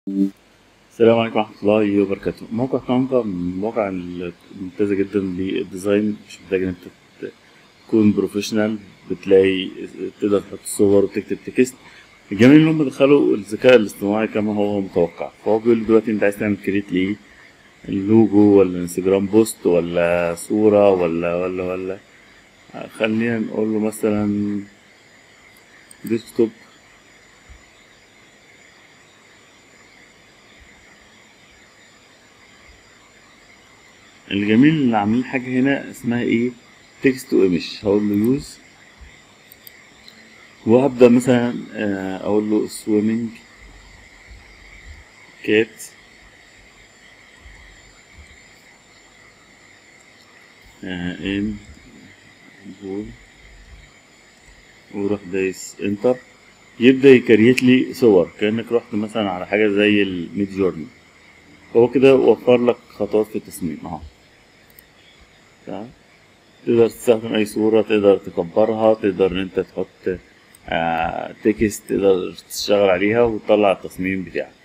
السلام عليكم ورحمة الله وبركاته موقع كانفا من المواقع الممتازة جدا للديزاين مش محتاج ان انت تكون بروفيشنال بتلاقي تقدر تحط صور وتكتب تكست الجميل ان هم دخلوا الذكاء الاصطناعي كما هو متوقع فهو بيقول دلوقتي انت عايز تعمل كريت ليه اللوجو ولا انستجرام بوست ولا صورة ولا ولا ولا خلينا نقول له مثلا ديسكتوب الجميل اللي عاملين حاجة هنا اسمها ايه تكست تو ايمج هقول له يوز وهبدأ مثلا اقول له سويمنج كات ان بول وروح دايس انتر يبدأ يكريت لي صور كأنك رحت مثلا على حاجة زي الميد جورني هو كده وفر لك خطوات في التصميم اهو تمام تقدر تستخدم اي صورة تقدر تكبرها تقدر ان انت تحط آه تكست تقدر تشتغل عليها وتطلع التصميم بتاعك